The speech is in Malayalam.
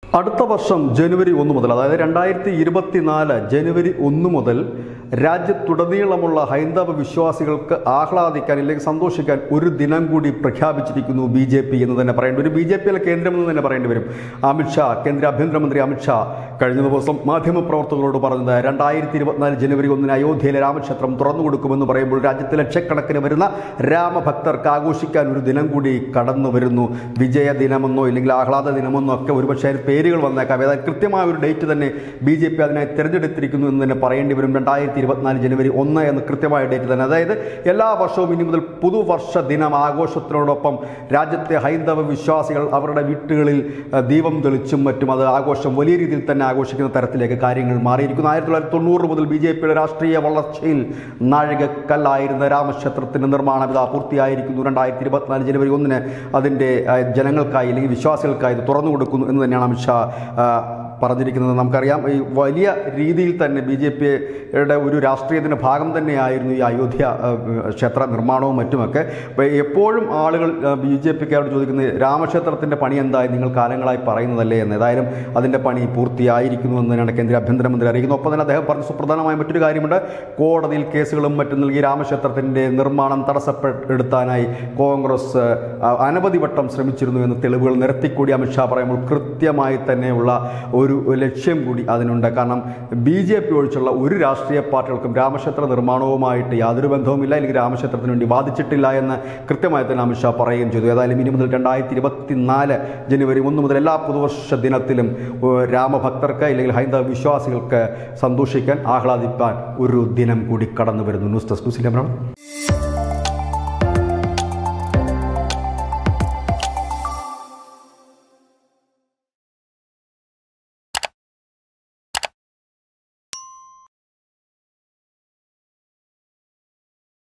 അടുത്ത വർഷം ജനുവരി ഒന്ന് മുതൽ അതായത് രണ്ടായിരത്തി ഇരുപത്തിനാല് ജനുവരി ഒന്ന് മുതൽ രാജ്യത്തുടനീളമുള്ള ഹൈന്ദവ വിശ്വാസികൾക്ക് ആഹ്ലാദിക്കാൻ അല്ലെങ്കിൽ സന്തോഷിക്കാൻ ഒരു ദിനം കൂടി പ്രഖ്യാപിച്ചിരിക്കുന്നു ബി ജെ പി എന്ന് തന്നെ പറയേണ്ടി വരും ബി ജെ പിയിലെ കേന്ദ്രമെന്ന് തന്നെ പറയേണ്ടി വരും അമിത്ഷാ കേന്ദ്ര ആഭ്യന്തരമന്ത്രി അമിത്ഷാ കഴിഞ്ഞ ദിവസം മാധ്യമപ്രവർത്തകരോട് പറഞ്ഞത് രണ്ടായിരത്തി ഇരുപത്തിനാല് ജനുവരി ഒന്നിന് അയോധ്യയിലെ രാമക്ഷേത്രം തുറന്നു കൊടുക്കുമെന്ന് പറയുമ്പോൾ രാജ്യത്തെ ലക്ഷക്കണക്കിന് വരുന്ന രാമഭക്തർക്ക് ആഘോഷിക്കാൻ ഒരു ദിനം കൂടി കടന്നു വരുന്നു വിജയ ദിനമെന്നോ ഇല്ലെങ്കിൽ ആഹ്ലാദ ദിനമെന്നോ ഒക്കെ ഒരുപക്ഷെ അതിന് പേരുകൾ വന്നേക്കാം ഏതായാലും കൃത്യമായ ഒരു ഡേറ്റ് തന്നെ ബി ജെ പി അതിനായി തിരഞ്ഞെടുത്തിരിക്കുന്നു എന്ന് തന്നെ പറയേണ്ടി വരും രണ്ടായിരത്തി ഇരുപത്തിനാല് ജനുവരി ഒന്ന് എന്ന കൃത്യമായ ഡേറ്റ് തന്നെ അതായത് എല്ലാ വർഷവും ഇനി മുതൽ പുതുവർഷ ദിനം ആഘോഷത്തിനോടൊപ്പം രാജ്യത്തെ ഹൈന്ദവ വിശ്വാസികൾ അവരുടെ വീട്ടുകളിൽ അഹ്, ദീപം തെളിച്ചും മറ്റും അത് ആഘോഷം വലിയ രീതിയിൽ തന്നെ ആഘോഷിക്കുന്ന തരത്തിലേക്ക് കാര്യങ്ങൾ മാറിയിരിക്കുന്നു ആയിരത്തി തൊള്ളായിരത്തി തൊണ്ണൂറ് മുതൽ ബി ജെ പിയുടെ രാഷ്ട്രീയ വളർച്ചയിൽ നാഴികക്കല്ലായിരുന്ന രാമക്ഷേത്രത്തിൻ്റെ നിർമ്മാണം ഇതാ പൂർത്തിയായിരിക്കുന്നു രണ്ടായിരത്തി ഇരുപത്തിനാല് ജനുവരി ഒന്നിന് അതിൻ്റെ അഹ്, ജനങ്ങൾക്കായി അല്ലെങ്കിൽ വിശ്വാസികൾക്കായി ഇത് തുറന്നു കൊടുക്കുന്നു എന്ന് തന്നെയാണ് അമിത്ഷാ ആ, പറഞ്ഞിരിക്കുന്നത് നമുക്കറിയാം ഈ വലിയ രീതിയിൽ തന്നെ ബി ജെ പിയുടെ ഒരു രാഷ്ട്രീയത്തിൻ്റെ ഭാഗം തന്നെയായിരുന്നു ഈ അയോധ്യ ആ, ക്ഷേത്ര നിർമ്മാണവും മറ്റുമൊക്കെ അപ്പോൾ എപ്പോഴും ആളുകൾ ബി ജെ പിക്കാരോട് ചോദിക്കുന്നത് രാമക്ഷേത്രത്തിൻ്റെ പണി എന്തായി നിങ്ങൾ കാലങ്ങളായി പറയുന്നതല്ലേ എന്ന് ഏതായാലും അതിൻ്റെ പണി പൂർത്തിയായിരിക്കുന്നു എന്ന് തന്നെയാണ് കേന്ദ്ര ആഭ്യന്തരമന്ത്രി അറിയിക്കുന്നത് ഒപ്പം തന്നെ അദ്ദേഹം പറഞ്ഞ സുപ്രധാനമായ മറ്റൊരു കാര്യമുണ്ട് കോടതിയിൽ കേസുകളും മറ്റും നൽകി രാമക്ഷേത്രത്തിൻ്റെ നിർമ്മാണം തടസ്സപ്പെടുത്താനായി കോൺഗ്രസ് ആ, അനവധി വട്ടം ശ്രമിച്ചിരുന്നു എന്ന് തെളിവുകൾ നിരത്തിക്കൂടി അമിത്ഷാ പറയുമ്പോൾ കൃത്യമായി തന്നെയുള്ള ഒരു ലക്ഷ്യം കൂടി അതിനുണ്ട് കാരണം ബി ജെ പി ഒഴിച്ചുള്ള ഒരു രാഷ്ട്രീയ പാർട്ടികൾക്കും രാമക്ഷേത്ര നിർമ്മാണവുമായിട്ട് യാതൊരു ബന്ധവുമില്ല അല്ലെങ്കിൽ രാമക്ഷേത്രത്തിന് വേണ്ടി വാദിച്ചിട്ടില്ല എന്ന് കൃത്യമായി തന്നെ അമിത്ഷാ പറയുകയും ചെയ്തു ഏതായാലും ഇനി മുതൽ രണ്ടായിരത്തി ഇരുപത്തിനാല് ജനുവരി ഒന്ന് മുതൽ എല്ലാ പുതുവർഷ ദിനത്തിലും ഏഹ്, രാമഭക്തർക്ക് അല്ലെങ്കിൽ ഹൈന്ദവ വിശ്വാസികൾക്ക് സന്തോഷിക്കാൻ ആഹ്ലാദിപ്പാൻ ഒരു ദിനം കൂടി കടന്നു വരുന്നു ന്യൂസ് ഡെസ്ക് ന്യൂസ് ഇല്ലേ,